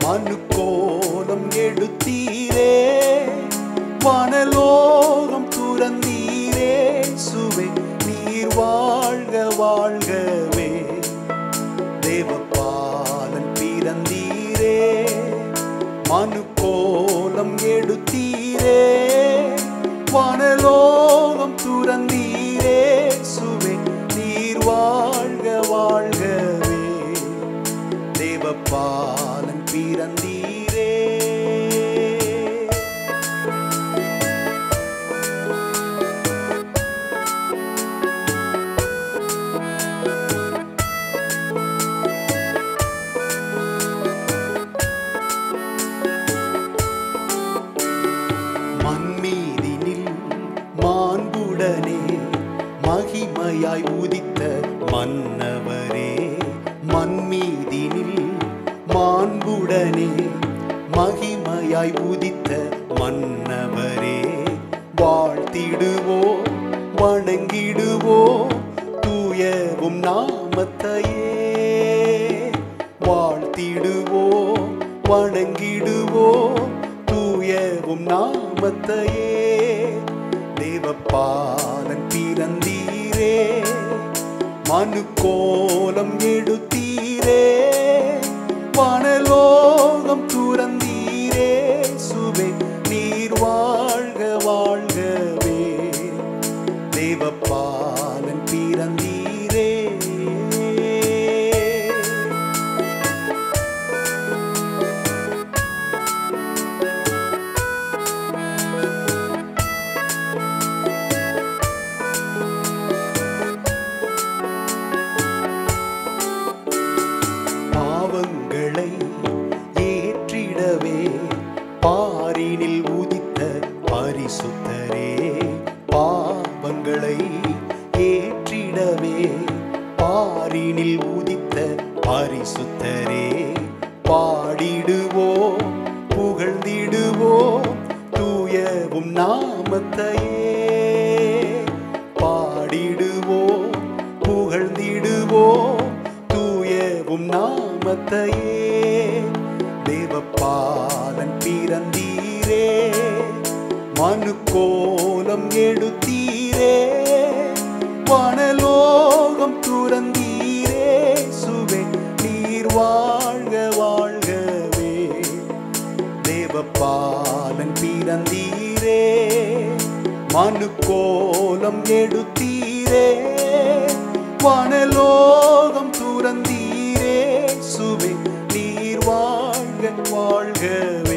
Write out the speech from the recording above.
மனு கோலம் எடுத்தீரே வானலோகம் துறந்தீரே சுவை நீர் வாழ்க வாழ்கவே தேவபாலன் பிறந்தீரே மனு கோலம் எடுத்தீரே வானலோகம் துறந்தீரே சுவை நீர் வாழ்க வாழ்கவே தேவபாலன் பிறந்தீரே மண்மீதினில் மாண்புடனே மகிமையாய் உதித்த மன்னவரே மண்மீதினில் மாண்புடனே மகிமையாய் உதித்த மன்னவரே வாழ்த்திடுவோ வணங்கிடுவோ தூயவும் நாமத்தையே வாழ்த்திடுவோ வணங்கிடுவோ தூயவும் நாமத்தையே தேவபாலன் பிறந்தீரே மனு கோலம் எடுத்தீரே வானலோகம் துறந்தீரே சுவை நீர் வாழ்க வாழ்கவே தேவபாலன் பிறந்தீரே பாவங்களை ஏற்றிடவே பாரினில் உதித்த பரிசுத்தரே பாவங்களை ஏற்றிடவே பாரினில் உதித்த பரிசுத்தரே பாடிடுவோ புகழ்ந்திடுவோ தூயவும் நாமத்தையே பாடிடுவோ புகழ்ந்திடுவோ தூயவும் நாமத்தையே தேவபாலன் பிறந்தீரே மனு கோலம் எடுத்தீரே வானலோகம் துறந்தீரே சுவை நீர் வாழ்க வாழ்கவே தேவபாலன் பிறந்தீரே மனு கோலம் எடுத்தீரே வானலோகம் துறந்தீரே சுவை நீர் வாழ்க வாழ்கவே